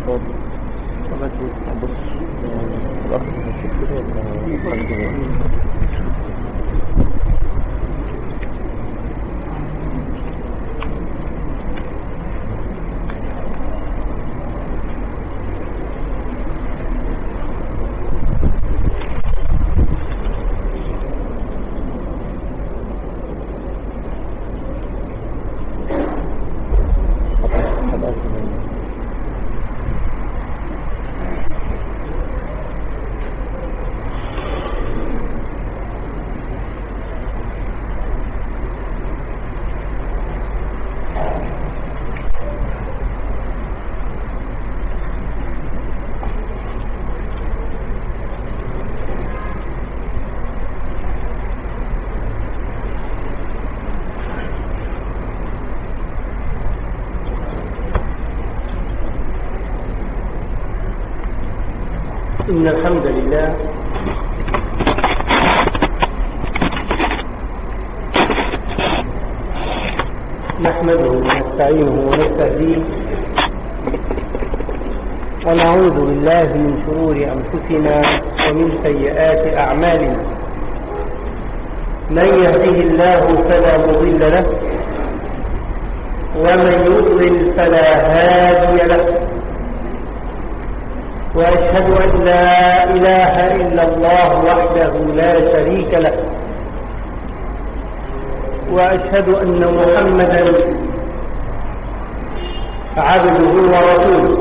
الصوت وبس بص الأخ بس كده ولا إن الحمد لله نحمده ونستعينه ونستهديه ونعوذ بالله من شرور أنفسنا ومن سيئات أعمالنا من يهده الله فلا مضل له ومن يضلل فلا هادي له وأشهد أن لا إله إلا الله وحده لا شريك له وأشهد أن محمدا عبده ورسوله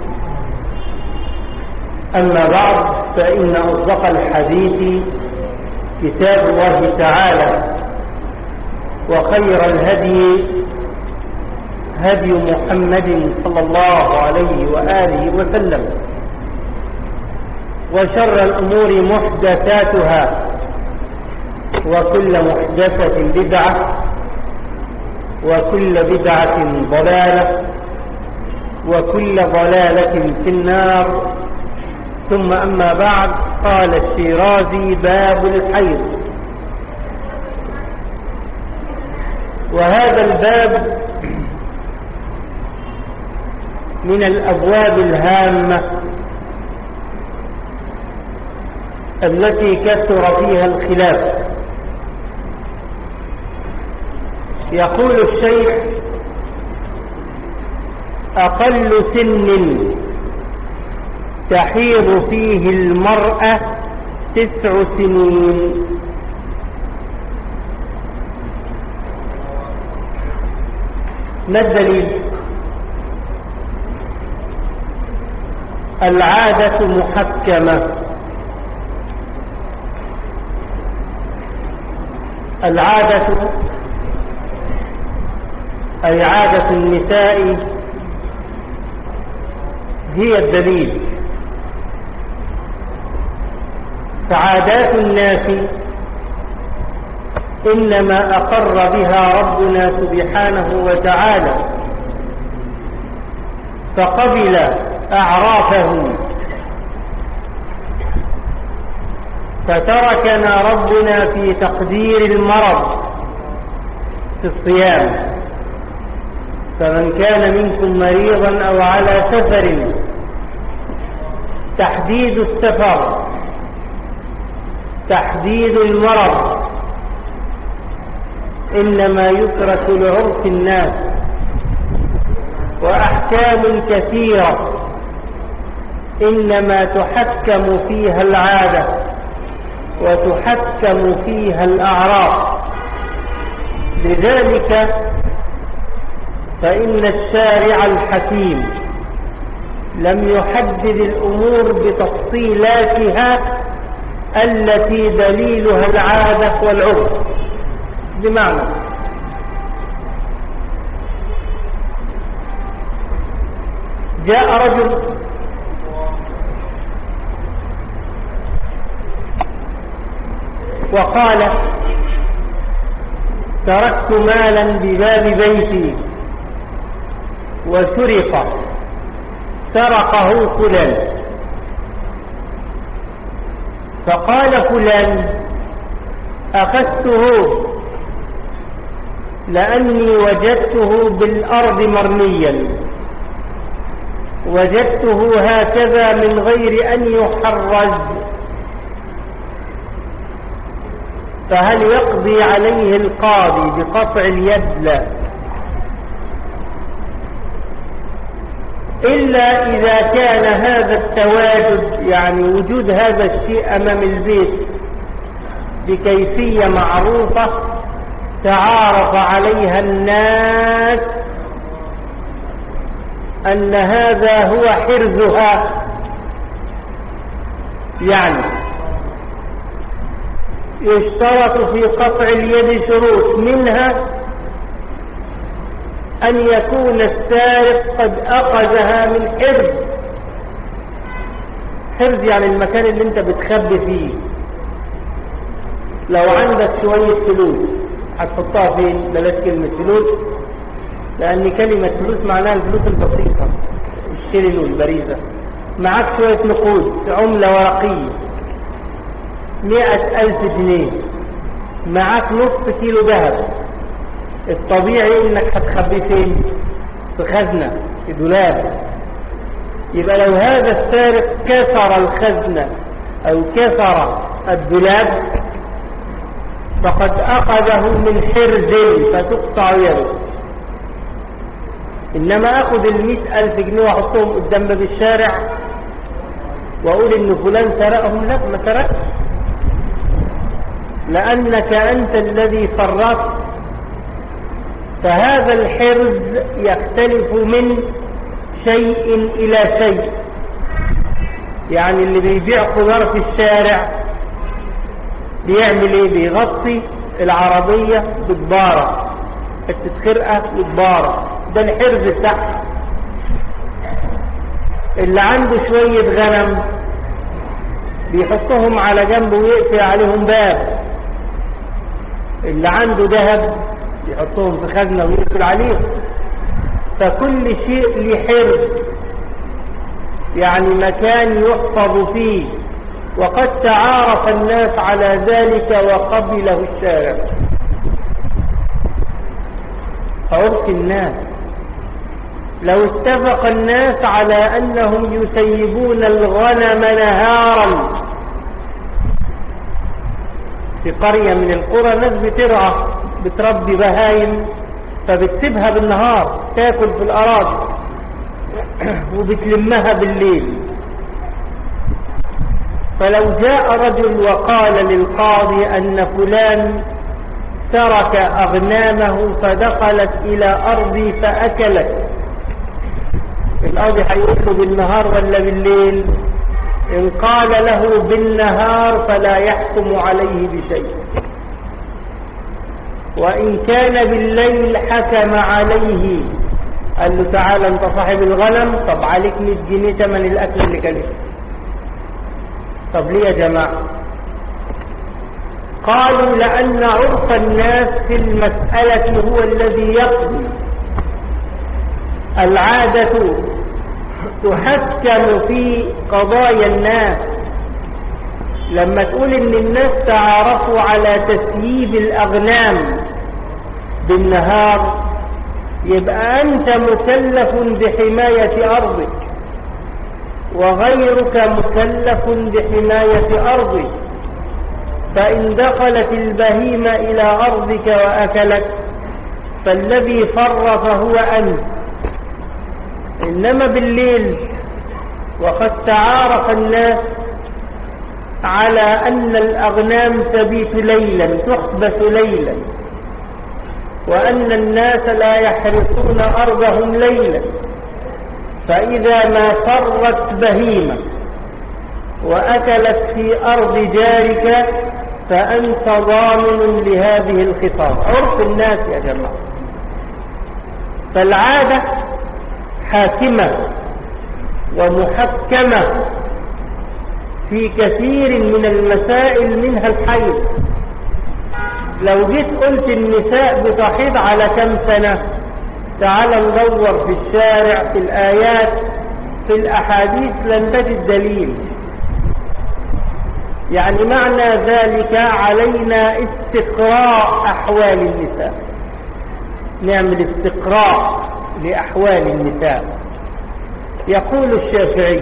أما بعد فإن أصدق الحديث كتاب الله تعالى وخير الهدي هدي محمد صلى الله عليه وآله وسلم وشر الأمور محدثاتها وكل محدثة بدعة وكل بدعة ضلالة وكل ضلالة في النار ثم أما بعد قال الشيرازي باب الحيض وهذا الباب من الأبواب الهامة التي كثر فيها الخلاف يقول الشيخ أقل سن تحيض فيه المرأة تسع سنين ما الدليل العادة محكمة العادة أي عادة النساء هي الدليل فعادات الناس إنما أقر بها ربنا سبحانه وتعالى فقبل أعرافهم فتركنا ربنا في تقدير المرض في الصيام فمن كان منكم مريضا أو على سفر تحديد السفر تحديد المرض إنما يترك لعرف الناس وأحكام كثيرة إنما تحكم فيها العادة وتحكم فيها الأعراض لذلك فإن الشارع الحكيم لم يحدد الأمور بتفصيلاتها التي دليلها العادة والعرف بمعنى جاء رجل وقال تركت مالا بباب بيتي وسرق سرقه فلان فقال فلان أخذته لأني وجدته بالأرض مرميا وجدته هكذا من غير أن يحرز فهل يقضي عليه القاضي بقطع اليد لا إلا إذا كان هذا التواجد يعني وجود هذا الشيء أمام البيت بكيفية معروفة تعارف عليها الناس أن هذا هو حرزها يعني يشترط في قطع اليد شروط منها أن يكون السارق قد أخذها من حرز حرز يعني المكان اللي انت بتخبي فيه لو عندك شوية فلوس هتحطها فين بلاش كلمة فلوس لأن كلمة فلوس معناها الفلوس البسيطة الشيلين والبريزة معاك شوية نقود عملة ورقية مئة ألف جنيه معاك نص كيلو ذهب الطبيعي انك هتخبيه فين في خزنة في دولاب يبقى لو هذا السارق كسر الخزنة او كسر الدولاب فقد اخذه من حرز فتقطع يده انما اخذ المئة الف جنيه واحطهم قدام باب الشارع واقول ان فلان سرقهم لا ما سرقش لانك انت الذي فرطت فهذا الحرز يختلف من شيء الى شيء يعني اللي بيبيع خضار في الشارع بيعمل ايه بيغطي العربية بالبارة حتة خرقة بالبارة ده الحرز بتاعها اللي عنده شوية غنم بيحطهم على جنب ويقفل عليهم باب اللي عنده ذهب يحطهم في خزنة ويقفل عليهم فكل شيء لحرز يعني مكان يحفظ فيه وقد تعارف الناس على ذلك وقبله الشارع عرف الناس لو اتفق الناس على أنهم يسيبون الغنم نهارا في قرية من القرى ناس بترعى بتربي بهايم فبتسيبها بالنهار تاكل في الأراضي وبتلمها بالليل فلو جاء رجل وقال للقاضي أن فلان ترك أغنامه فدخلت إلى أرضي فأكلت القاضي هيقول له بالنهار ولا بالليل إن قال له بالنهار فلا يحكم عليه بشيء وإن كان بالليل حكم عليه قال له تعالى انت صاحب الغنم طب عليك 100 جنيه ثمن الأكل اللي كلته طب ليه يا جماعة قالوا لأن عرف الناس في المسألة هو الذي يقضي العادة تحكم في قضايا الناس لما تقول ان الناس تعارفوا على تسييب الاغنام بالنهار يبقى انت مكلف بحماية ارضك وغيرك مكلف بحماية ارضك فان دخلت البهيمة الى ارضك واكلت فالذي فرط هو انت إنما بالليل وقد تعارف الناس على أن الأغنام تبيت ليلا تحبس ليلا وأن الناس لا يحرسون أرضهم ليلا فإذا ما فرت بهيمة وأكلت في أرض جارك فأنت ضامن لهذه الخطاب عرف الناس يا جماعة فالعادة حاكمة ومحكمة في كثير من المسائل منها الحيض لو جيت قلت النساء بتحيض على كم سنة تعال ندور في الشارع في الآيات في الأحاديث لن تجد دليل يعني معنى ذلك علينا استقراء أحوال النساء نعمل استقراء لأحوال النساء يقول الشافعي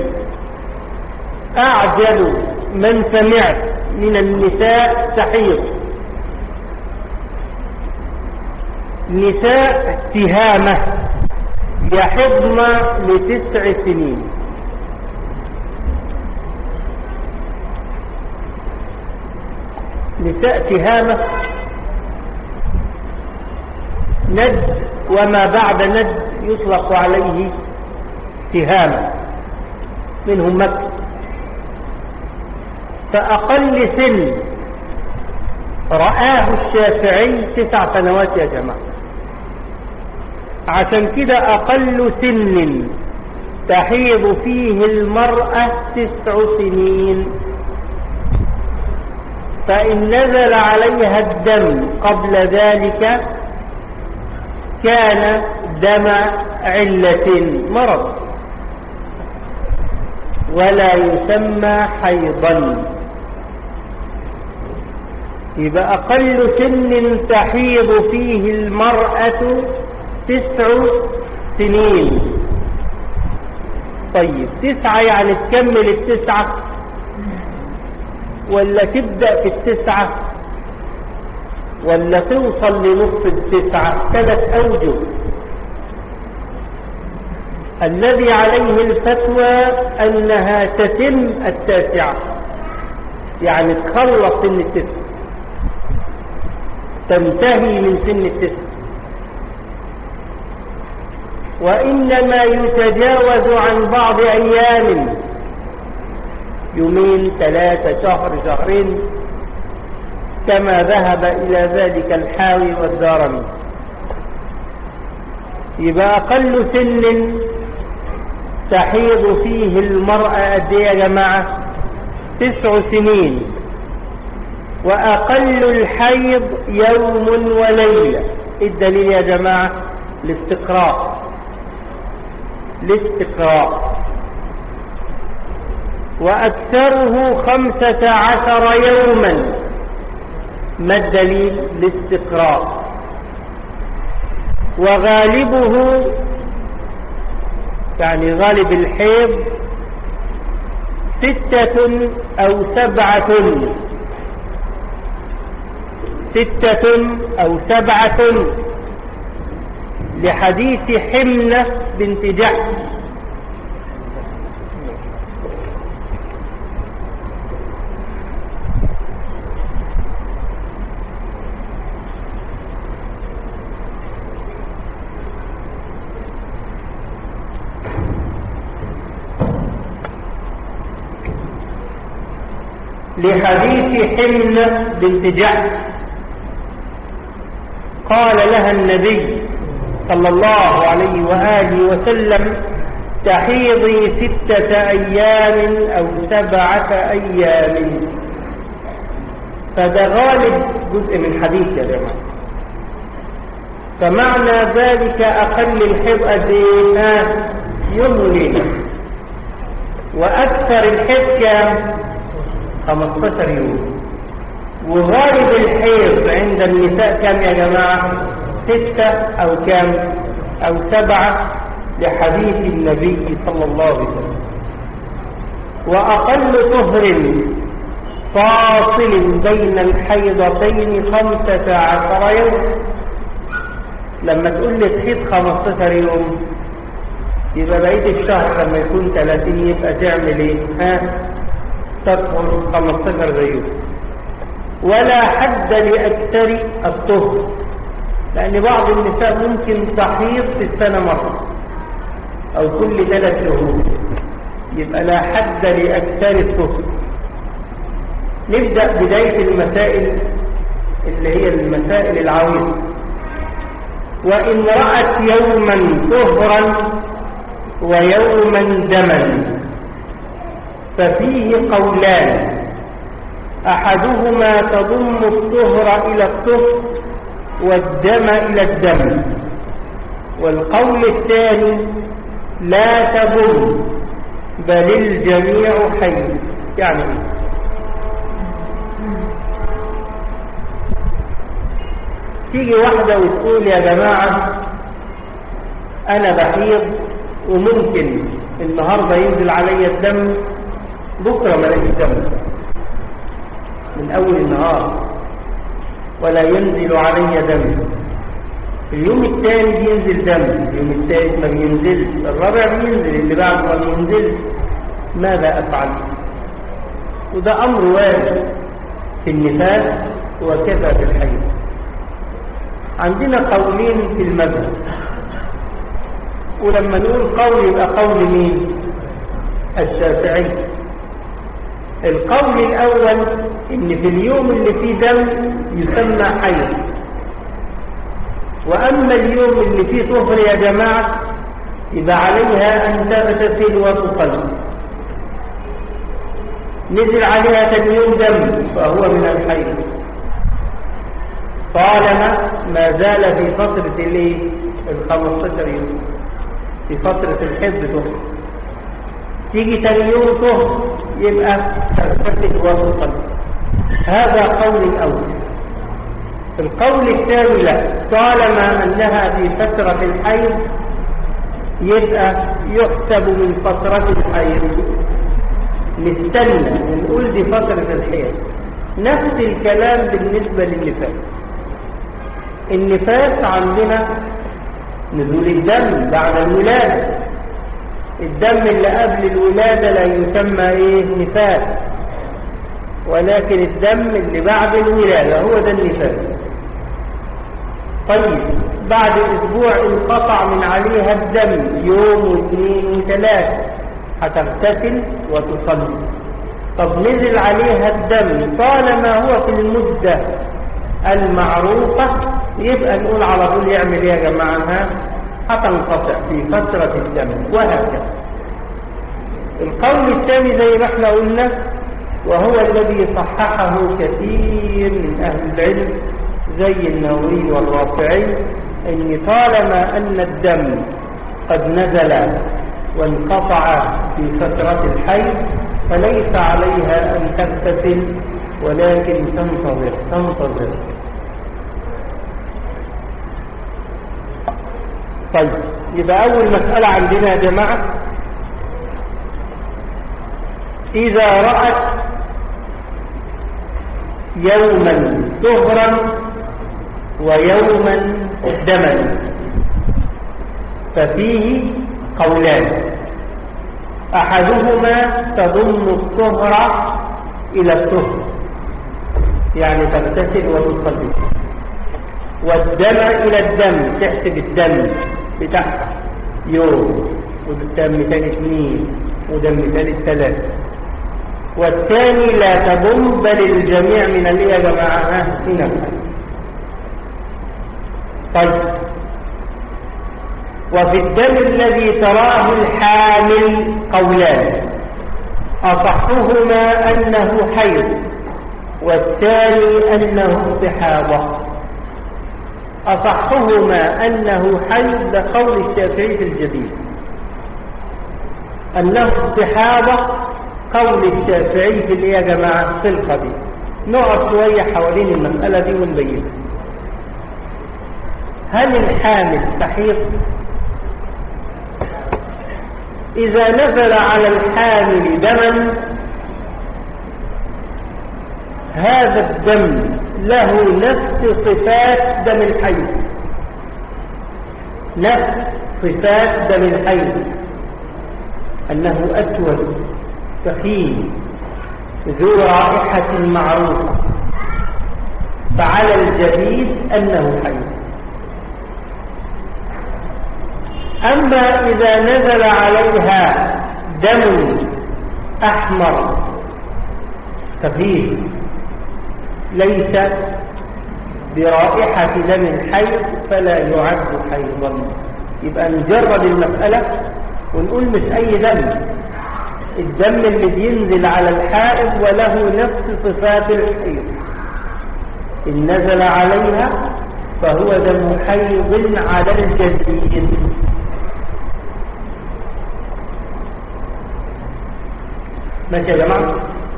أعجل من سمعت من النساء تحيض نساء تهامة يحضن لتسع سنين نساء تهامة ند وما بعد ند يطلق عليه تهامة منهم مكة فأقل سن رآه الشافعي تسع سنوات يا جماعة عشان كده أقل سن تحيض فيه المرأة تسع سنين فإن نزل عليها الدم قبل ذلك كان دم علة مرض ولا يسمى حيضا يبقى أقل سن تحيض فيه المرأة تسع سنين طيب تسعة يعني تكمل التسعة ولا تبدأ في التسعة ولا توصل لنصف التسعة ثلاث أوجه الذي عليه الفتوى أنها تتم التاسعة يعني تخلص سن التسعة تنتهي من سن التسعة وإنما يتجاوز عن بعض أيام يومين ثلاثة شهر شهرين كما ذهب إلى ذلك الحاوي والدارمي يبقى أقل سن تحيض فيه المرأة قد يا جماعة تسع سنين وأقل الحيض يوم وليلة الدليل يا جماعة الاستقراء الاستقراء وأكثره خمسة عشر يوما ما الدليل الاستقراء وغالبه يعني غالب الحيض ستة أو سبعة ستة أو سبعة لحديث حمنة بنت جحش لحديث حمنة بنت جحش قال لها النبي صلى الله عليه وآله وسلم تحيضي ستة أيام أو سبعة أيام فده غالب جزء من حديث يا جماعة فمعنى ذلك أقل الحيض قد يوم وليلة وأكثر الحيض كام 15 يوم وغالب الحيض عند النساء كم يا جماعة ستة أو كم أو سبعة لحديث النبي صلى الله عليه وسلم وأقل طهر فاصل بين الحيضتين خمسة عشر يوم لما تقول لي تحيض 15 يوم يبقى بقية الشهر لما يكون 30 يبقى تعمل ايه ها تطهر 15 زيه ولا حد لأكثر الطهر لأن بعض النساء ممكن تحيض في السنة مرة أو كل ثلاث شهور يبقى لا حد لأكثر الطهر نبدأ بداية المسائل اللي هي المسائل العويضة وإن رأت يوما طهرا ويوما دما ففيه قولان أحدهما تضم الطهر إلى الطهر والدم إلى الدم والقول الثاني لا تضم بل الجميع حي يعني ايه تيجي واحدة وتقول يا جماعة أنا بحيض وممكن النهاردة ينزل علي الدم بكرة ما لاقيش دم من أول النهار ولا ينزل علي دم اليوم الثاني بينزل دم اليوم الثالث ما بينزلش الرابع بينزل اللي بعده ما بينزلش ماذا أفعل وده أمر وارد في النفاس وكذا في الحيض عندنا قولين في المذهب ولما نقول قول يبقى قول مين الشافعي القول الأول إن في اليوم اللي فيه دم يسمى حيض وأما اليوم اللي فيه طهر يا جماعة يبقى عليها أن تغتسل وتصلي نزل عليها ثاني يوم دم فهو من الحيض طالما ما زال في فترة الايه ال 15 يوم في فترة الحفظ طهر تيجي ثاني يوم طهر يبقى تغتسل وتصلي هذا قول الأول القول الثاني لا طالما أنها في فترة الحيض يبقى يحسب من فترة الحيض نستنى ونقول دي فترة الحيض نفس الكلام بالنسبة للنفاس النفاس عندنا نزول الدم بعد الولادة الدم اللي قبل الولادة لا يسمى ايه نفاس ولكن الدم اللي بعد الولادة هو ده النفاس طيب بعد اسبوع انقطع من عليها الدم يوم واثنين وثلاثة هتغتسل وتصلي طب نزل عليها الدم طالما هو في المدة المعروفة يبقى نقول على طول يعمل ايه يا جماعة ها هتنقطع في فترة الدم وهكذا القول الثاني زي ما احنا قلنا وهو الذي صححه كثير من أهل العلم زي النووي والرافعي ان طالما أن الدم قد نزل وانقطع في فترة الحيض فليس عليها أن تغتسل ولكن تنتظر تنتظر طيب يبقى أول مسألة عندنا يا جماعة إذا رأت يوما ظهرا ويوما دما ففيه قولان أحدهما تضم الطهر إلى الطهر يعني تغتسل وتصلي والدم إلى الدم تحسب الدم بتاعها يوم ودم تاني اثنين ودم تاني ثلاثة والثاني لا تضم بل الجميع من اللي يا جماعة هنا طيب وفي الدم الذي تراه الحامل قولان أصحهما أنه حيض والثاني أنه استحاضة أصحهما أنه حيض لقول الشافعي في الجديد أنه استحاضة قول الشافعي في اللي يا جماعة في القديم نقعد شوية حوالين المسألة دي ونبينها هل الحامل تحيض إذا نزل على الحامل دما هذا الدم له نفس صفات دم الحيض نفس صفات دم الحيض أنه أسود ثخين ذو رائحة معروفة فعلى الجديد أنه حيض أما إذا نزل عليها دم أحمر خفيف ليس برائحة دم الحيض فلا يعد حيضا يبقى نجرد المسألة ونقول مش أي دم الدم اللي بينزل على الحائض وله نفس صفات الحيض إن نزل عليها فهو دم حيض على الجديد ماشي يا جماعة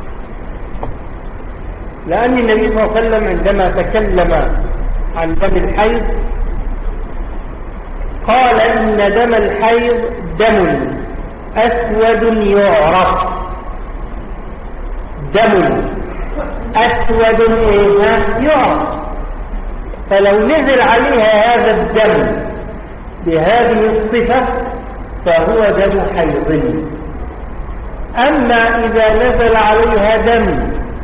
لأن النبي صلى الله عليه وسلم عندما تكلم عن دم الحيض قال إن دم الحيض دم أسود يعرف دم أسود إيه يعرف فلو نزل عليها هذا الدم بهذه الصفة فهو دم حيض أما إذا نزل عليها دم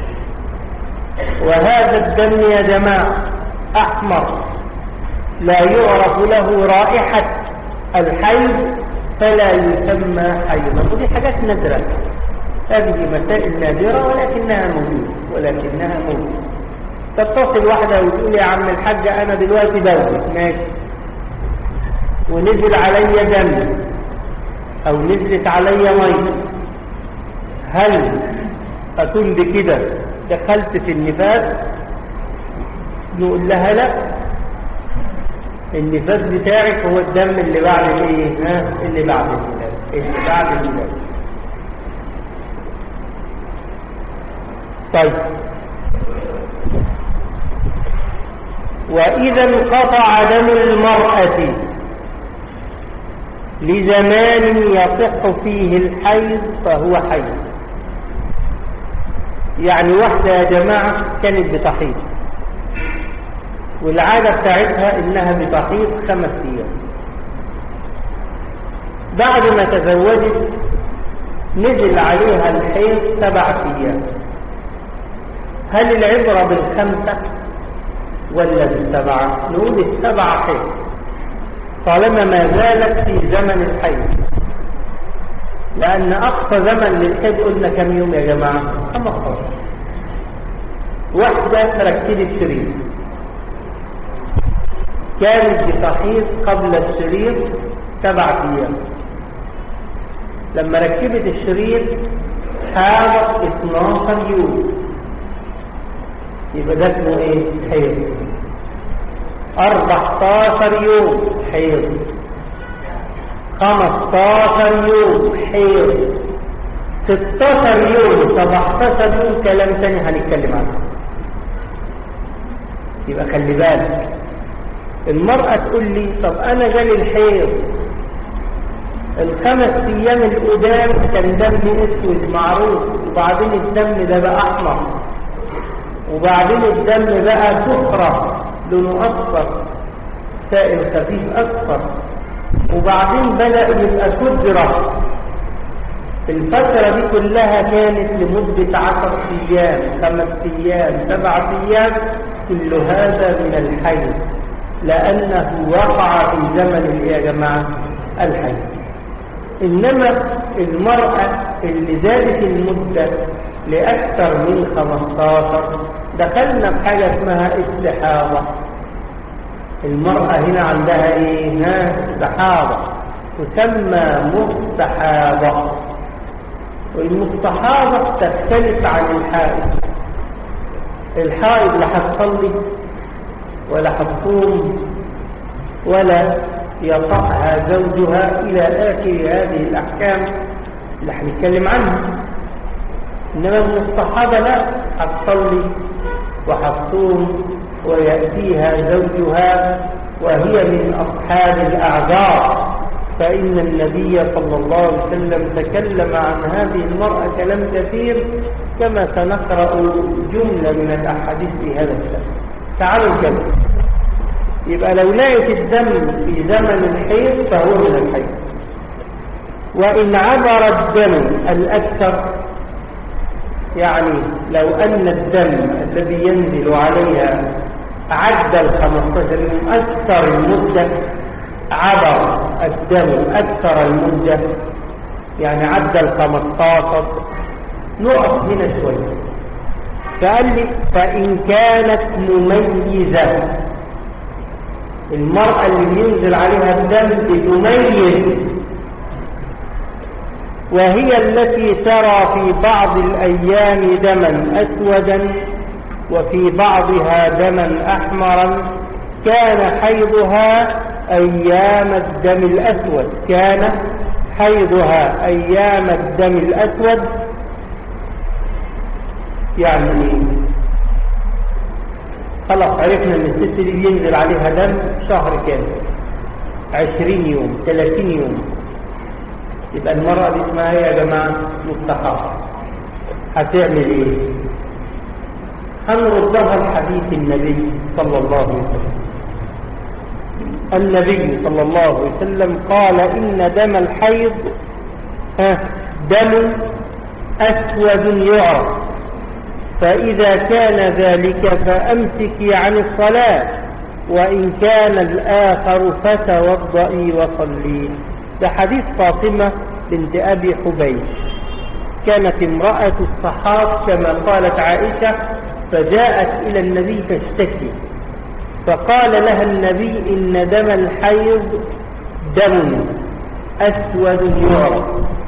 وهذا الدم يا جماعة أحمر لا يعرف له رائحة الحيض فلا يسمى حيضا ودي حاجات نادرة هذه مسائل نادرة ولكنها موجودة ولكنها موجودة تتصل واحدة وتقول يا عم الحاج أنا دلوقتي بولد ماشي ونزل علي دم أو نزلت علي مية هل أكون بكده دخلت في النفاس نقول لها لا النفاس بتاعك هو الدم اللي بعد الايه ها اللي بعد الميلاد اللي بعد الميلاد طيب وإذا انقطع دم المرأة لزمان يصح فيه الحيض فهو حيض يعني واحدة يا جماعة كانت بتحيض والعادة بتاعتها انها بتحيض خمس ايام بعد ما تزوجت نزل عليها الحيض سبع ايام هل العبرة بالخمسة ولا بالسبعة نقول السبعة حيض طالما ما زالت في زمن الحيض لأن أقصى زمن للحيض قلنا كم يوم يا جماعة 15 واحدة ركبت الشريط كانت بتحيض قبل الشريط سبع أيام لما ركبت الشريط حاضت 12 يوم يبقى ده اسمه ايه حيض 14 يوم حيض 15 يوم حيض 16 يوم 17 يوم كلام تاني هنتكلم عنه يبقى خلي بالك المرأة تقول لي طب أنا جالي الحيض الخمس أيام القدام كان دم أسود معروف وبعدين الدم ده بقى أحمر وبعدين الدم بقى سخرة لونه أصفر سائل خفيف أصفر وبعدين بدأ يبقى كدرة الفترة دي كلها كانت لمدة عشر أيام خمس أيام سبعة أيام كل هذا من الحيض لأنه وقع في زمن يا جماعة الحيض إنما المرأة اللي زادت المدة لأكثر من 15 دخلنا بحاجة اسمها استحاضة المرأة هنا عندها ايه ها استحاضة تسمى مستحاضة والمستحاضة تختلف عن الحائض الحائض لا هتصلي ولا هتصوم ولا يطأها زوجها إلى آخر هذه الأحكام اللي هنتكلم عنها إنما المستحاضة لا هتصلي وهتصوم ويأتيها زوجها وهي من أصحاب الأعذار فإن النبي صلى الله عليه وسلم تكلم عن هذه المرأة كلام كثير كما سنقرأ جملة من الأحاديث في هذا الكلام تعالوا الجمع يبقى لو لقيت الدم في زمن الحيض فهو من الحيض وإن عبر الدم الأكثر يعني لو أن الدم الذي ينزل عليها عدى ال 15 يوم أكثر المدة عبر الدم أكثر المدة يعني عدى ال 15 نقف هنا شوية فقال لي فإن كانت مميزة المرأة اللي ينزل عليها الدم بتميز وهي التي ترى في بعض الأيام دما أسودا وفي بعضها دما أحمرا كان حيضها أيام الدم الأسود كان حيضها أيام الدم الأسود يعني خلاص عرفنا ان الست دي ينزل عليها دم شهر كامل عشرين يوم ثلاثين يوم يبقى المرأة دي اسمها ايه يا جماعة مستحاضة هتعمل ايه هنردها لحديث النبي صلى الله عليه وسلم النبي صلى الله عليه وسلم قال إن دم الحيض ها دم أسود يعرف فإذا كان ذلك فأمسكي عن الصلاة وإن كان الآخر فتوضئي وصلي ده حديث فاطمة بنت أبي حبيش كانت امرأة الصحاب كما قالت عائشة فجاءت إلى النبي تشتكي فقال لها النبي إن دم الحيض دم أسود يعرف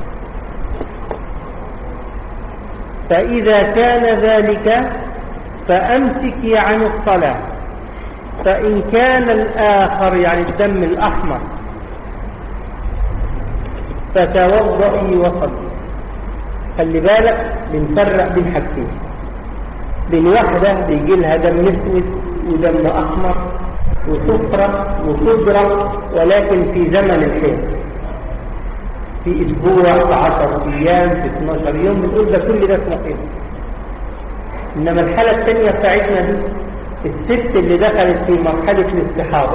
فإذا كان ذلك فأمسكي عن الصلاة فإن كان الآخر يعني الدم الأحمر فتوضئي وصلي خلي بالك بنفرق بين حاجتين بين واحدة بيجي لها دم اسود ودم أحمر وصفرة وصدرة ولكن في زمن الحيض في اسبوع في 10 ايام في 12 يوم بنقول ده كل ده اسمه حيض انما الحالة الثانية بتاعتنا دي الست اللي دخلت في مرحلة الاستحاضة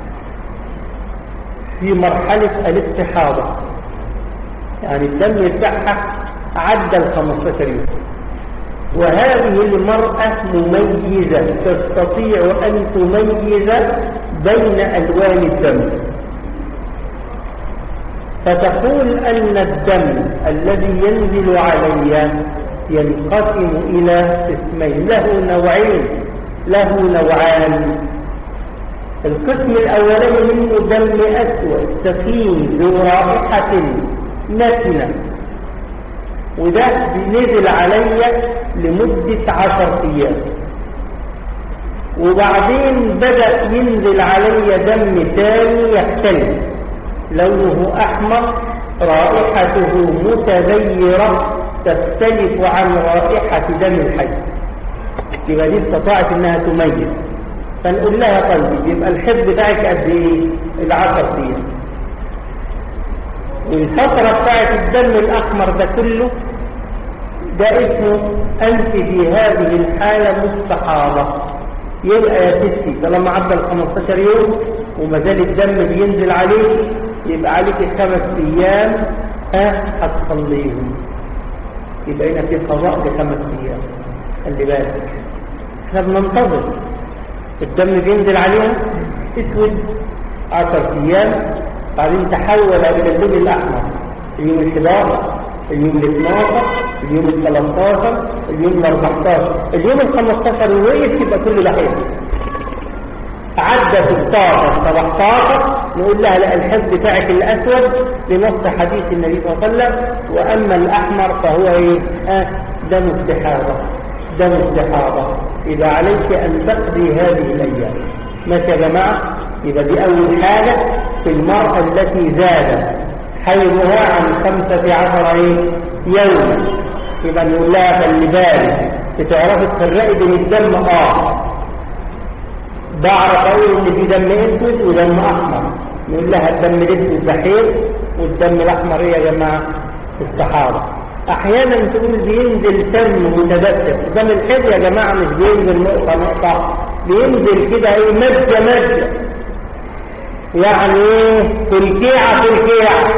في مرحلة الاستحاضة يعني الدم بتاعها عدى ال 15 يوم وهذه المرأة مميزة تستطيع أن تميز بين ألوان الدم فتقول أن الدم الذي ينزل علي ينقسم إلى اسمين له نوعين له نوعان القسم الأولاني منه دم أسود سخين ذو رائحة نتنة وده نزل علي لمدة عشر أيام وبعدين بدأ ينزل علي دم تاني يختلف لونه أحمر رائحته متغيرة تختلف عن رائحة دم الحي يبقى دي استطاعت انها تميز فنقول لها طيب يبقى الحب بتاعك قد ايه العشر ايام والفترة بتاعت الدم الأحمر ده كله ده اسمه أنت في هذه الحالة مستحاضة يبقى يا ستي طالما عدى ال 15 يوم وما زال الدم بينزل عليك يبقى عليك خمس أيام ها هتصليهم يبقى هنا في قضاء بخمس أيام خلي بالك احنا بننتظر الدم بينزل عليها اسود 10 أيام بعدين تحول إلى اللون الأحمر اليوم ال 11 اليوم ال 12 اليوم ال 13 اليوم ال 14 اليوم ال 15 وقف يبقى كله لحية عدى 16 17 نقول لها لا الحب بتاعك الأسود لنص حديث النبي صلى الله عليه وسلم وأما الأحمر فهو ايه آه دم استحاضة دم استحاضة إذا عليك أن تقضي هذه الأيام ماشي يا جماعة يبقى دي أول حاجة في المرأة التي زاد حيضها عن خمسة عشر يوما يبقى نقول لها خلي بالك بتعرفي تفرقي بين الدم اه بعرف اقول ان في دم اسود ودم احمر نقول لها الدم الاسود ده حيض والدم الاحمر ايه يا جماعه الصحابه احيانا تقول بينزل دم متدفق دم الحيض يا جماعه مش بينزل نقطه نقطه بينزل كده ايه مجه مجه يعني ايه تلكيعه تلكيعه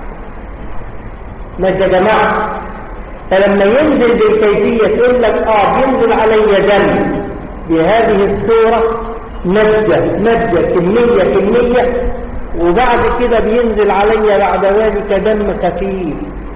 ماشي يا جماعه فلما ينزل بالكيفيه تقول لك اه بينزل علي دم بهذه الصوره مجه مجه كميه كميه وبعد كده بينزل علي بعد ذلك دم خفيف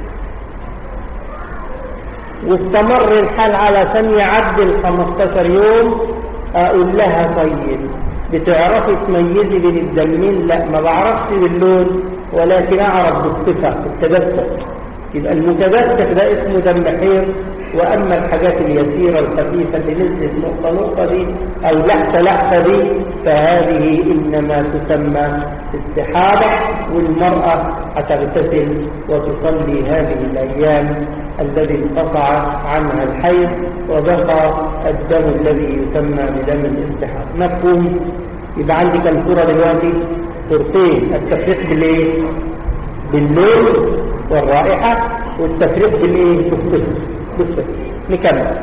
واستمر الحال على سن يعدي ال 15 يوم اقول لها طيب بتعرفي تميزي بين الدمين لا ما بعرفش باللون ولكن اعرف بالصفه التدفق يبقى المتدفق ده اسمه دم حيض واما الحاجات اليسيره الخفيفه اللي نزلت نقطه نقطه دي او لحظه لحظه دي فهذه انما تسمى استحاضه والمراه هتغتسل وتصلي هذه الايام الذي انقطع عنها الحيض وبقى الدم الذي يسمى بدم الاستحاضه مفهوم يبقى عندك الصوره دلوقتي صورتين التفريق بالايه باللون والرائحة والتفريق بالايه بالصفر بالصفر نكمل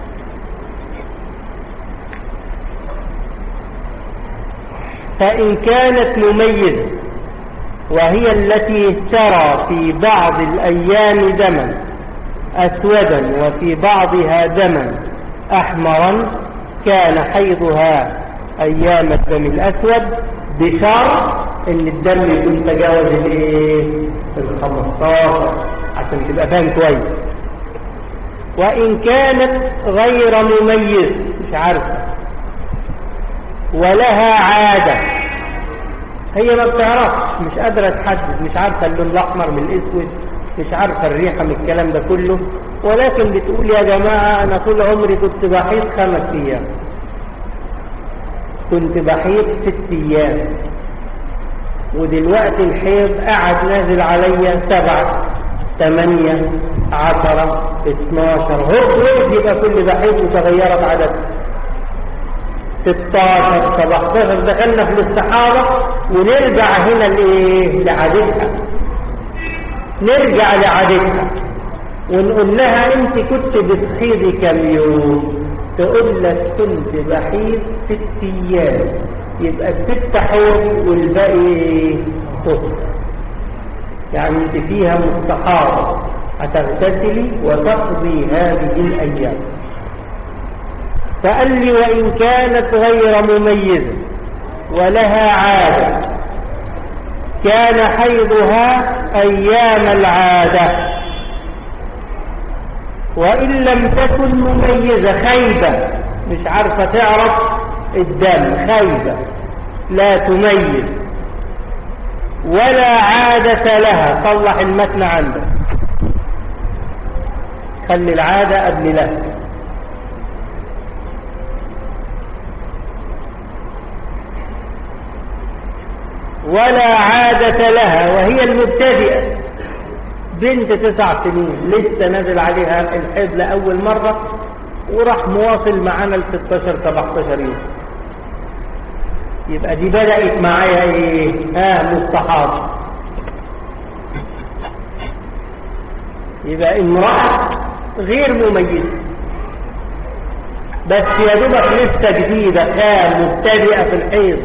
فإن كانت مميزة وهي التي ترى في بعض الأيام دما أسودا وفي بعضها دما أحمرا كان حيضها أيام الدم الأسود بشرط ان الدم يكون تجاوز الايه ال 15 عشان تبقى فاهم كويس وان كانت غير مميز مش عارفه ولها عاده هي ما بتعرفش مش قادره تحدد مش عارفه اللون الاحمر من الاسود مش عارفه الريحه من الكلام ده كله ولكن بتقول يا جماعه انا طول عمري كنت بحيض خمس ايام كنت بحيض ست ايام ودلوقتي الحيض قعد نازل عليا سبعة ثمانية عشرة اتناشر هو يبقى كل بحيض وتغيرت عدد ستاشر سبعتاشر دخلنا في الاستحارة ونرجع هنا لايه لعادتها نرجع لعادتها ونقول لها انت كنت بتحيضي كم يوم تقول لك كنت بحيض ست ايام يبقى الست حيض والباقي طهر يعني انت فيها مستحاضة هتغتسلي وتقضي هذه الايام فقال لي وان كانت غير مميزة ولها عادة كان حيضها ايام العادة وان لم تكن مميزة خيبة مش عارفة تعرف الدم خيبة لا تميز ولا عادة لها صلح المتن عندك خلي العادة قبل لها ولا عادة لها وهي المبتدئة بنت تسع سنين لسه نزل عليها الحيض لأول مرة وراح مواصل معانا ل 16 17 يوم يبقى دي بدأت معايا ايه ها مستحاضة يبقى امرأة غير مميزة بس يا دوبك لسه جديدة كان مبتدئة في الحيض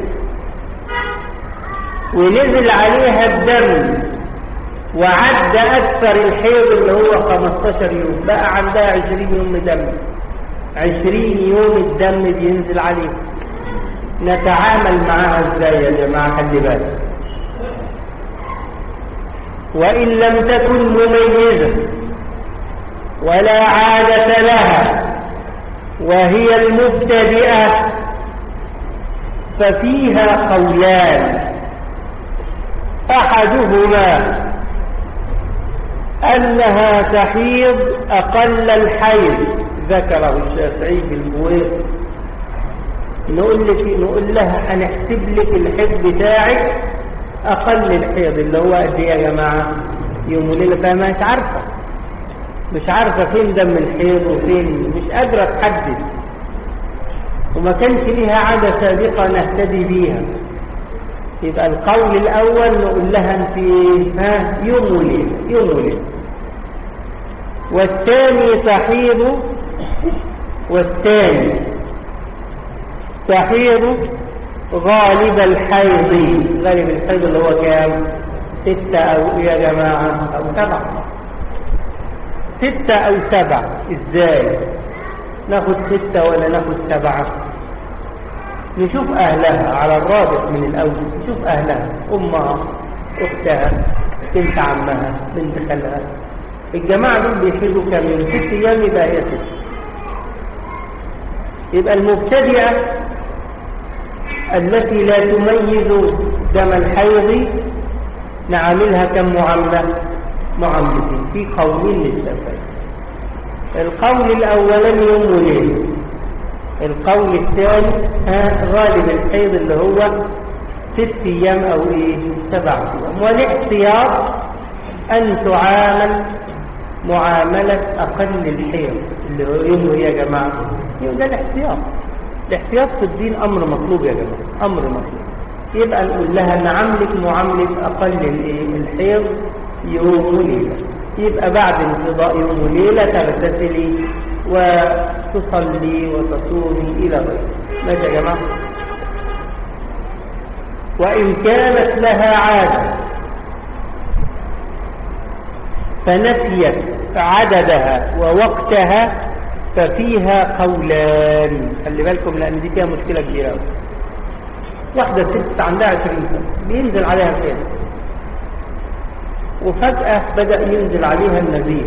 ونزل عليها الدم وعد أكثر الحيض اللي هو 15 يوم بقى عندها 20 يوم دم 20 يوم الدم بينزل عليها نتعامل معها ازاي يا جماعة خلي بالك وإن لم تكن مميزة ولا عادة لها وهي المبتدئة ففيها قولان أحدهما أنها تحيض أقل الحيض ذكره الشافعي في البويط نقول لك نقول لها هنحسب لك الحيض بتاعك أقل الحيض اللي هو قد إيه يا جماعة يوم وليلة فما مش عارفة مش عارفة فين دم الحيض وفين مش قادرة تحدد وما كانش ليها عادة سابقة نهتدي بيها يبقى القول الأول نقول لها انت ها يوم وليلة يوم وليلة والثاني تحيض والثاني تحيض غالب الحيض غالب الحيض اللي هو كام ستة أو يا جماعة أو سبعة ستة أو سبعة إزاي ناخد ستة ولا ناخد سبعة نشوف أهلها على الرابط من الأول نشوف أهلها أمها أختها بنت عمها بنت خالها الجماعة دول بيحيدوا كام يوم ست أيام يبقى هي ست يبقى المبتدئة التي لا تميز دم الحيض نعملها كم معاملة معاملتين في قولين للسفر القول الأولاني يوم وليل القول الثاني ها غالب الحيض اللي هو ست ايام او ايه سبع ايام والاحتياط ان تعامل معاملة اقل الحيض اللي هو يوم يا جماعة يوم ده الاحتياط الاحتياط في الدين امر مطلوب يا جماعة امر مطلوب يبقى نقول لها نعاملك معاملة اقل الايه الحيض يوم وليلة يبقى بعد انقضاء يوم وليلة تغتسلي وتصلي وتصومي إلى غيره ماشي يا جماعة وإن كانت لها عادة فنسيت عددها ووقتها ففيها قولان خلي بالكم لأن دي فيها مشكلة كبيرة أوي. واحدة ست عندها 20 سنة بينزل عليها الحيض وفجأة بدأ ينزل عليها النزيف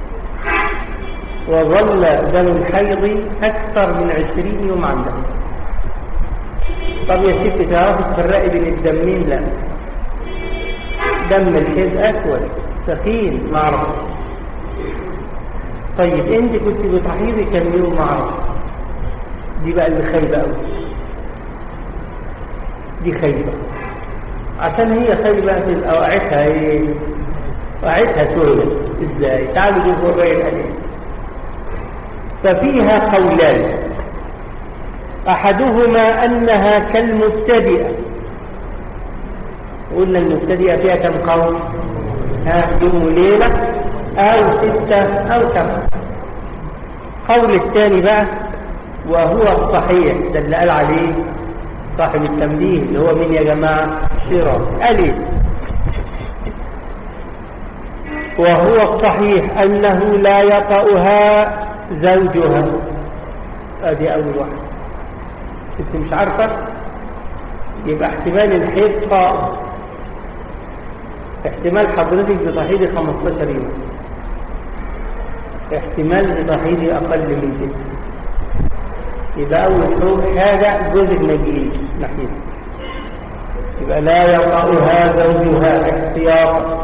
وظل دم الحيض أكثر من 20 يوم عندها طب يا ست تعرفي تفرقي بين الدمين لا دم الحيض أسود سخين ما اعرفش طيب انت كنت بتحيضي كم يوم ما اعرفش دي بقى اللي خايبه قوي دي خايبه عشان هي خايبه تبقى وقعتها ايه وقعتها سودة ازاي تعالوا شوفوا الرأي الحديث ففيها قولان احدهما انها كالمبتدئه قلنا المبتدئه فيها كم قول ها يوم وليلة أو ستة أو سبعة قول الثاني بقى وهو الصحيح ده اللي قال عليه صاحب التنبيه اللي هو مين يا جماعة شراء قال ايه وهو الصحيح أنه لا يطأها زوجها ادي أول واحد انت مش عارفة يبقى احتمال الحيض قائم احتمال حضرتك بتحيضي 15 يوم احتمال بتحيضي اقل من كده يبقى اول حروف حاجه جوزك ما يجيش ناحيتك يبقى لا يقرأها زوجها احتياطا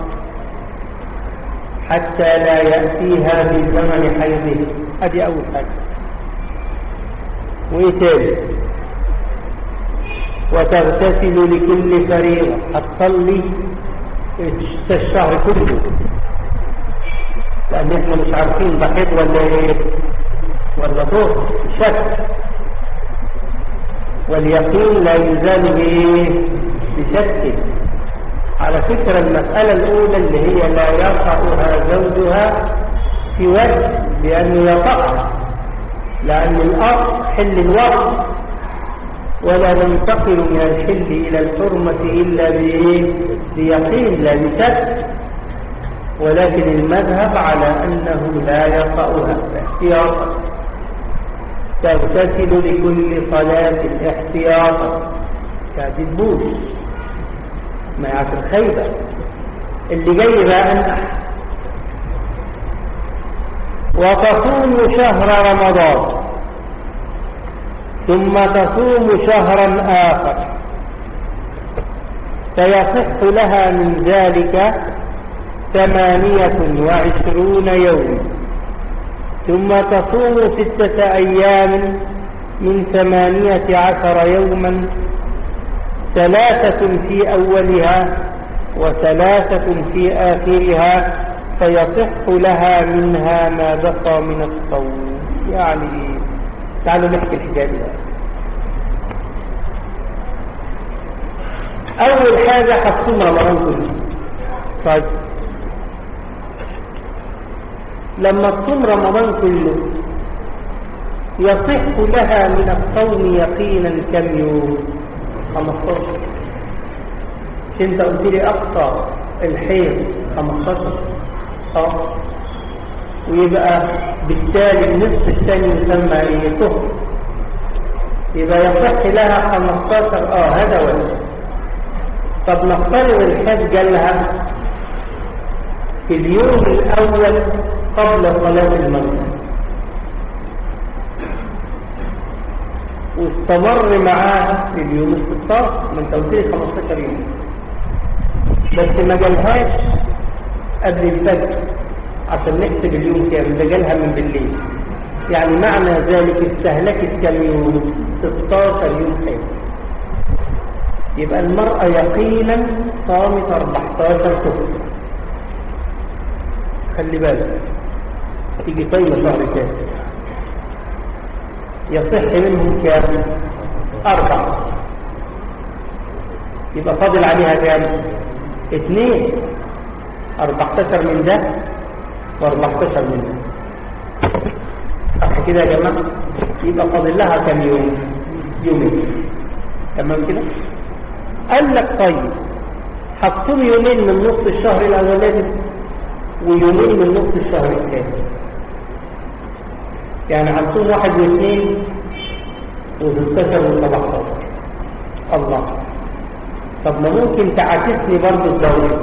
حتى لا يأتيها في زمن حيضه ادي اول حاجه وايه تاني وتغتسل لكل فريضه هتصلي الشهر كله لان احنا مش عارفين ده حيض ولا ايه ولا طهر شك واليقين لا يزال بايه بشك على فكرة المسألة الأولى اللي هي لا يقعها زوجها في وجه بأنه يقعها لأن الأصل حل الوقت ولا ننتقل من الحل إلى الحرمة إلا بإيه؟ بيقين لا بشك ولكن المذهب على أنه لا يقعها احتياطا تغتسل لكل صلاة احتياطا كاتبوش ما يعرف الخيبة اللي جاي بقى أنح وتصوم شهر رمضان ثم تصوم شهرا آخر فيصح لها من ذلك ثمانية وعشرون يوم ثم تصوم ستة أيام من ثمانية عشر يوما ثلاثة في أولها وثلاثة في آخرها فيصح لها منها ما بقى من الصوم يعني تعالوا نحكي الحكاية دي أول حاجة هتصوم رمضان كله طيب لما تصوم رمضان كله يصح لها من الصوم يقينا كم يوم 15 مش انت قلت لي اقصى الحيض 15 اه ويبقى بالتالي النصف الثاني يسمى ايه طهر يبقى يصح لها 15 اه هذا وجه طب نفترض الحج جالها في اليوم الاول قبل صلاة المغرب واستمر معاها في اليوم ال 16 من توصيل 15 يوم بس ما جالهاش قبل الفجر عشان نحسب اليوم كام ده جالها من بالليل يعني معنى ذلك استهلكت كم يوم 16 يوم حيض يبقى المرأة يقينا صامت 14 شهر خلي بالك تيجي طيبة شهر كام يصح منهم كام أربعة يبقى فاضل عليها كام اثنين 14 من ده و14 من ده صح كده يا جماعة يبقى فاضل لها كم يوم يومين تمام كده قال لك طيب هتصوم يومين من نص الشهر الاولاني ويومين من نص الشهر الثاني يعني هتصوم واحد واثنين و16 و17 الله طب ما ممكن تعاكسني برضه الدورة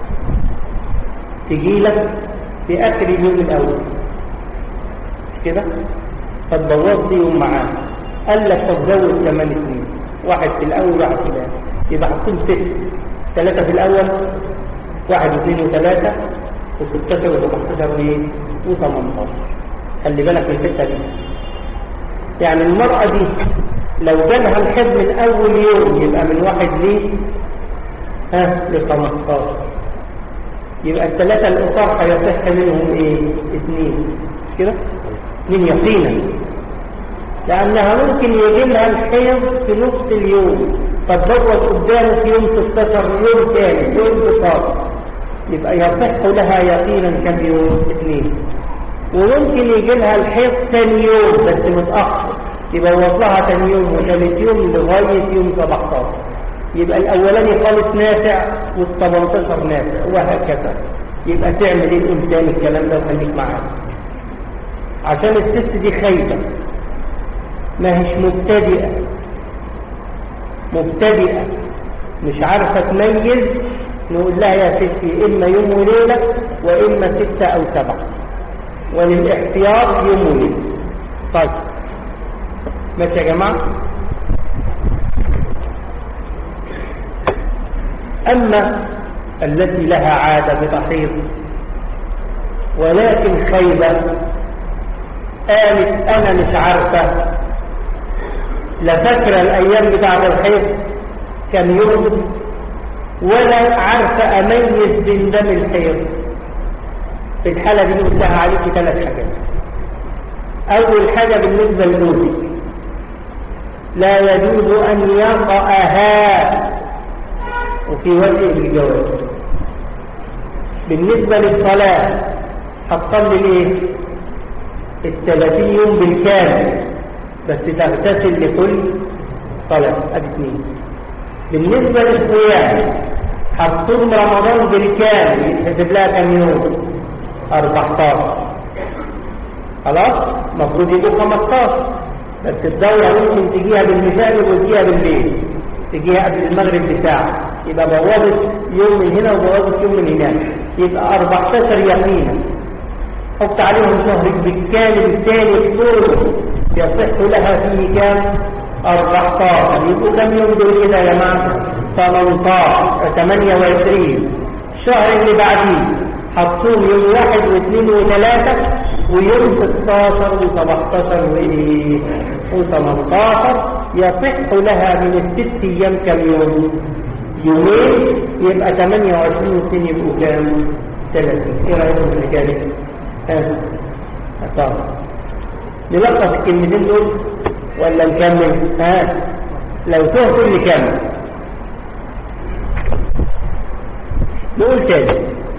تجي لك في اخر اليوم الاول مش كده فتبوظ لي يوم معاه قال لك طب زود كمان اثنين واحد في الاول واحد في الاخر يبقى هتكون ست ثلاثة في الاول واحد واثنين وثلاثة و16 و17 وايه و18 خلي بالك من الحته دي يعني المرأة دي لو جالها الحب من اول يوم يبقى من واحد ليه ها ل 15 يبقى الثلاثة الأخر هيصح منهم ايه اثنين مش كده اثنين يقينا لأنها ممكن يجي لها الحيض في نصف اليوم فتبوظ قدامه في يوم 16 يوم ثاني يوم 16 يبقى يصح لها يقينا كم يوم اثنين وممكن يجي لها الحيض ثاني يوم بس متأخر يبقى وصلها ثاني يوم وثالث يوم لغاية يوم 17 يبقى الأولاني خالص نافع وال18 نافع وهكذا يبقى تعمل ايه الإنسان الكلام ده وخليك معاه عشان الست دي خايبة ما هيش مبتدئة مبتدئة مش عارفة تميز نقول لها يا ستي إما يوم وليلة وإما ستة أو سبعة وللاحتياط يوم وليلة طيب ماشي يا جماعة أما التي لها عادة بتحيض ولكن خيبة قالت أنا مش عارفة لا فاكرة الأيام بتاعة الحيض كم يوم ولا عارفة أميز بين دم الحيض في الحالة دي نقول لها عليكي ثلاث حاجات أول حاجة بالنسبة لزوجك لا يجوز أن يقأها وفي وجه الجواز بالنسبة للصلاة هتصلي الايه الثلاثين يوم بالكامل بس تغتسل لكل صلاة ادي اثنين بالنسبة للصيام هتصوم رمضان بالكامل يتحسب لها كم يوم 14 خلاص المفروض يبقوا 15 بس الدورة ممكن تجيها بالمثال وتجيها بالليل تجيها قبل المغرب بساعة يبقى بوابت يوم من هنا وبوابت يوم من هناك يبقى 14 يقينا حط عليهم شهرك بالكامل الثاني الطول يصح لها فيه كام 14 يبقوا كم يوم دول كده يا جماعه 18 28 الشهر اللي بعديه هتصوم يوم واحد واثنين وثلاثة ويوم 16 و17 وايه و18 يصح لها من الست ايام كم يوم يومين يبقى 28 سنة يبقوا كام 30 ايه رايكم في الحكايه دي ها طب نلخص الكلمتين دول ولا نكمل ها لو تهت اللي كمل نقول تاني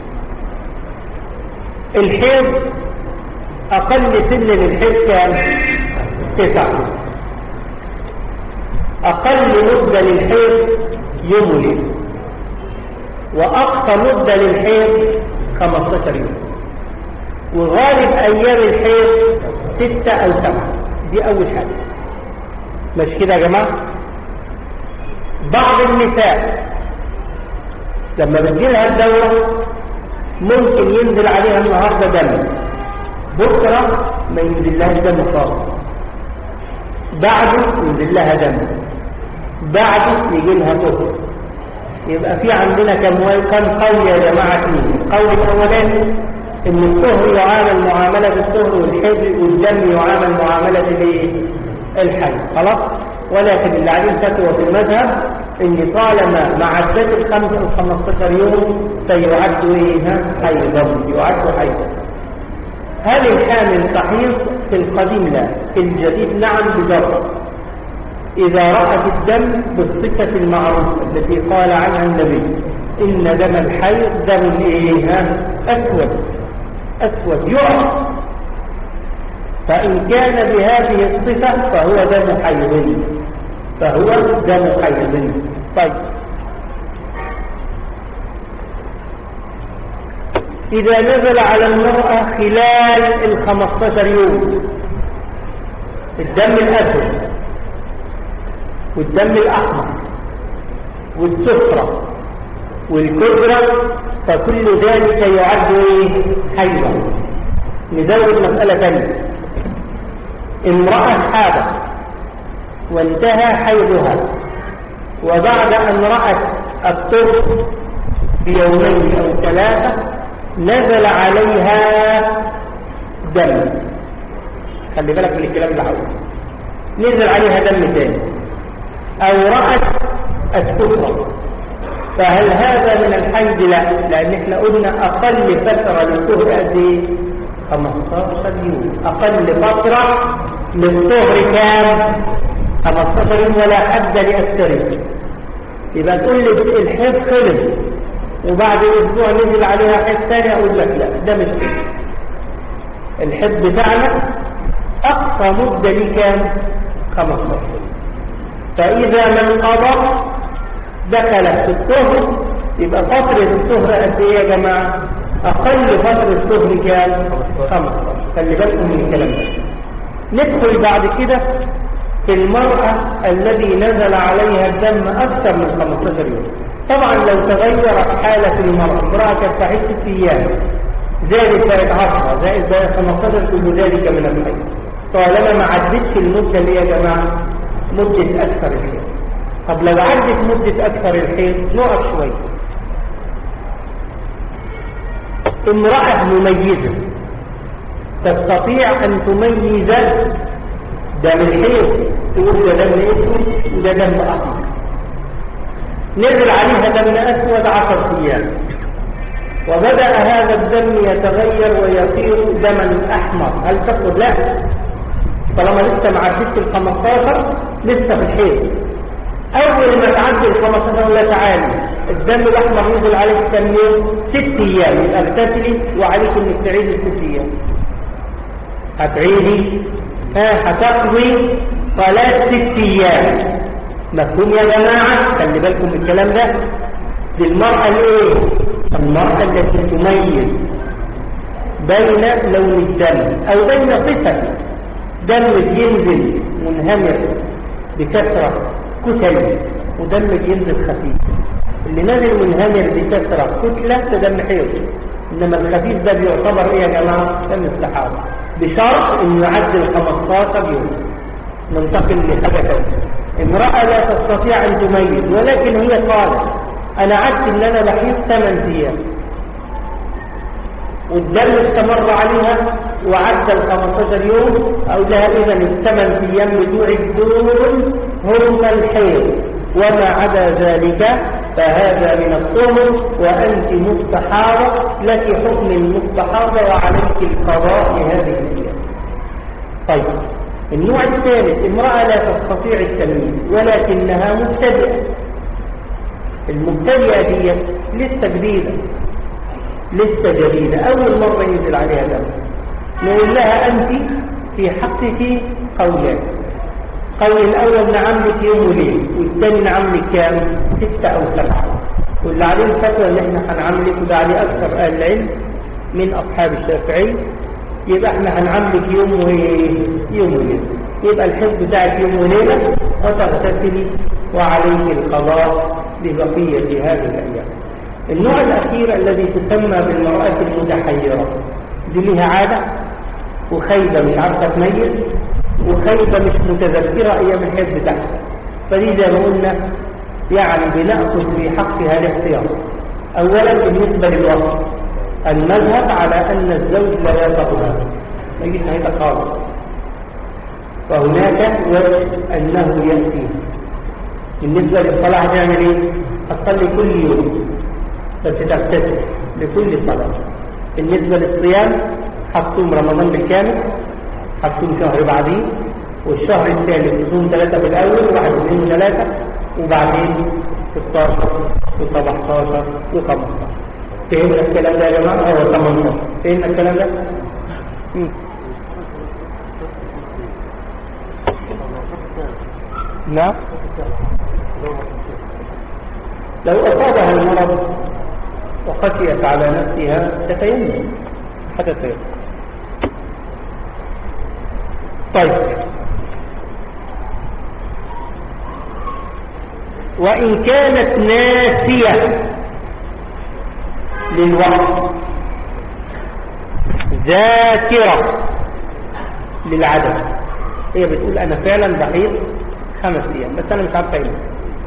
الحيض اقل سن للحيض كام تسعة اقل مدة للحيض يوم وليل واقصى مدة للحيض 15 يوم وغالب ايام الحيض ستة او سبعة دي اول حاجة مش كده يا جماعة بعض النساء لما بتجيلها الدورة ممكن ينزل عليها النهاردة دم بكرة ما ينزل لها دم خالص بعده ينزل لها دم بعده يجي لها طهر يبقى في عندنا كم كم قول يا جماعة اثنين القول الاولاني ان الطهر يعامل معاملة الطهر والحج والدم يعامل معاملة الايه الحج خلاص ولكن اللي عليه فتوى في المذهب ان طالما مع عدة الخمسة او 15 يوم سيعد ايه حيضا يعد حيضا هل الحامل تحيض في القديم لا في الجديد نعم بجرد إذا رأت الدم بالصفة المعروفة التي قال عنها النبي إن دم الحيض دم إيه ها؟ أسود أسود يعرف فإن كان بهذه الصفة فهو دم حيض فهو دم حيض طيب إذا نزل على المرأة خلال الخمستاشر يوم الدم الأسود والدم الأحمر والسفرة والكبرى فكل ذلك يعد ايه حيضا نزود مسألة ثانية امرأة حاضر وانتهى حيضها وبعد أن رأت الطفل بيومين أو ثلاثة نزل عليها دم خلي بالك من الكلام اللي حوله نزل عليها دم تاني أو رأت السفرة فهل هذا من الحيض لا لأن احنا قلنا أقل فترة للطهر قد ايه 15 يوم أقل فترة للطهر كام 15 يوم ولا حد لأكثره يبقى تقول لي الحيض خلص وبعد اسبوع نزل عليها حيض ثاني اقول لك لا ده مش كده الحيض بتاعنا اقصى مده ليه كام 15 فاذا من قضى دخلت في الطهر يبقى فترة الطهر قد ايه يا جماعة اقل فترة الطهر كام 15 خلي بالكم من الكلام ده ندخل بعد كده في المرأة الذي نزل عليها الدم أكثر من 15 يوم طبعا لو تغيرت حالة المرأة امرأة كانت تعيش ست أيام زادت بقت 10 زائد بقت 15 كل ذلك من الحيض طالما ما عدتش المدة اللي يا جماعة مدة أكثر الحيض طب لو عدت مدة أكثر الحيض نقف شوية امرأة مميزة تستطيع أن تميز دم الحيض تقول ده دم اسود وده دم احمر نزل عليها دم اسود عشر ايام وبدا هذا الدم يتغير ويصير دما احمر هل تقول لا طالما لسه ما عدتش ال 15 لسه في الحيض اول ما تعدي ال 15 لا تعالي الدم الاحمر نزل عليك كم يوم ست ايام يبقى اغتسلي وعليك انك تعيدي ست ايام هتعيدي ها هتقضي صلاة ست أيام مفهوم يا جماعة خلي بالكم من الكلام ده دي المرأة الايه المرأة التي تميز بين لون الدم أو بين صفة دم ينزل منهمر بكثرة كتل ودم ينزل خفيف اللي نازل منهمر بكثرة كتلة ده دم حيض إنما الخفيف ده بيعتبر إيه يا جماعة دم السحابة بشرط انه يعدل 15 يوم ننتقل لحاجه ثانيه امراه لا تستطيع ان تميز ولكن هي قالت انا عدت ان انا بحيض 8 ايام والدم استمر عليها وعدى ال 15 يوم اقول لها اذا الثمان ايام بتوعك دول هم الحيض وما عدا ذلك فهذا من الطهر وأنت مستحاضة لك حكم المستحاضة وعليك القضاء لهذه الأيام طيب النوع الثالث امرأة لا تستطيع التمييز ولكنها مبتدئة المبتدئة دي لسه جديدة لسه جديدة أول مرة ينزل عليها دم نقول لها أنت في حقك قولان قول الأول نعملك يوم وليل والثاني نعملك كام ستة أو سبعة واللي عليه الفتوى اللي احنا هنعملك وده عليه أكثر أهل العلم من أصحاب الشافعي يبقى احنا هنعملك يوم يوم وليل يبقى الحج بتاعك يوم وليلة وتغتسلي وعليك القضاء لبقية هذه الأيام النوع الأخير الذي تسمى بالمرأة المتحيرة دي لها عادة وخيبة مش عارفة تميز وخيبة مش متذكرة أيام الحيض بتاعها فدي زي ما قلنا يعني بنأخذ في حقها الاحتياط أولا بالنسبة للوقت المذهب على أن الزوج لا يطأها ما يجيش هيدا خالص فهناك وجه أنه يأتي بالنسبة للصلاة هتعمل إيه؟ هتصلي كل يوم بس تغتسل لكل صلاة بالنسبة للصيام هتصوم رمضان بالكامل هتصوم شهر بعدين والشهر الثالث تصوم ثلاثة في الأول وواحد واثنين وثلاثة وبعدين 16 و17 و15 فهمنا الكلام ده يا جماعة هو 18 فهمنا الكلام ده مم. نعم لو أصابها المرض وخشيت على نفسها تتيمم حتى تيمم طيب وإن كانت ناسية للوقت ذاكرة للعدد هي بتقول أنا فعلا بحيض خمس أيام بس أنا مش عارفة إيه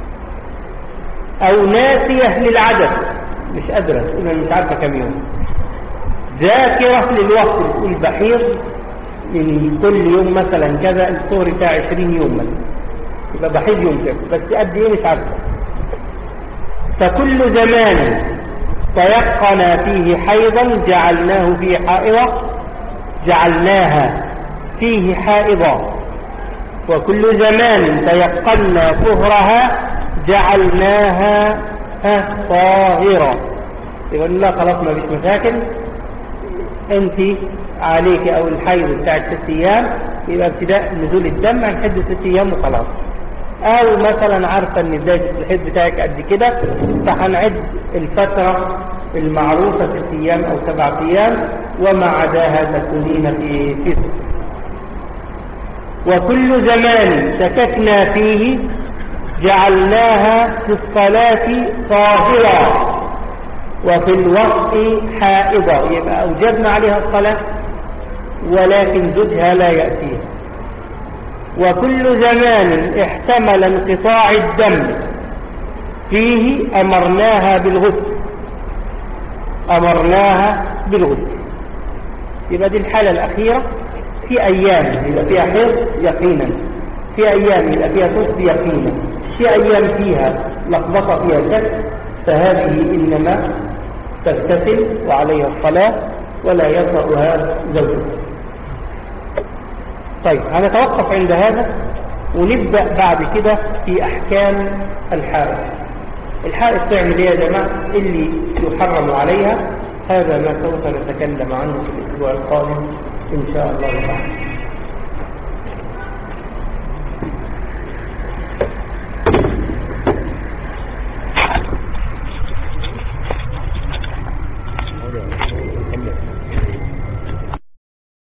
أو ناسية للعدد مش قادرة تقول أنا مش عارفة كم يوم ذاكرة للوقت بتقول بحيض من كل يوم مثلا كذا الصور بتاع 20 يوم مثلا يبقى بحيض يوم كذا بس قد ايه مش عارفه فكل زمان تيقن فيه حيضا جعلناه فيه حائضة جعلناها فيه حائضا وكل زمان تيقنا طهرها جعلناها ها طاهرة يقول لا خلاص ما فيش مشاكل انت عليك او الحيض بتاع ست ايام يبقى ابتداء نزول الدم عن حد ست ايام وخلاص او مثلا عارفه ان بدايه الحيض بتاعك قد كده فهنعد الفتره المعروفه ست ايام او سبعة ايام وما عداها تكونين في في وكل زمان شككنا فيه جعلناها في الصلاة طاهرة وفي الوقت حائضة يبقى أوجبنا عليها الصلاة ولكن زوجها لا يأتيها وكل زمان احتمل انقطاع الدم فيه أمرناها بالغسل أمرناها بالغسل يبقى دي الحالة الأخيرة في أيام يبقى فيها حيض يقينا في أيام يبقى فيها صوت يقينا في أيام فيها لخبطة فيها شك فهذه إنما تغتسل وعليها الصلاة ولا يطأها زوجها طيب هنتوقف عند هذا ونبدأ بعد كده في أحكام الحائط الحائط تعمل ايه يا جماعة اللي يحرم عليها هذا ما سوف نتكلم عنه في الأسبوع القادم إن شاء الله تعالى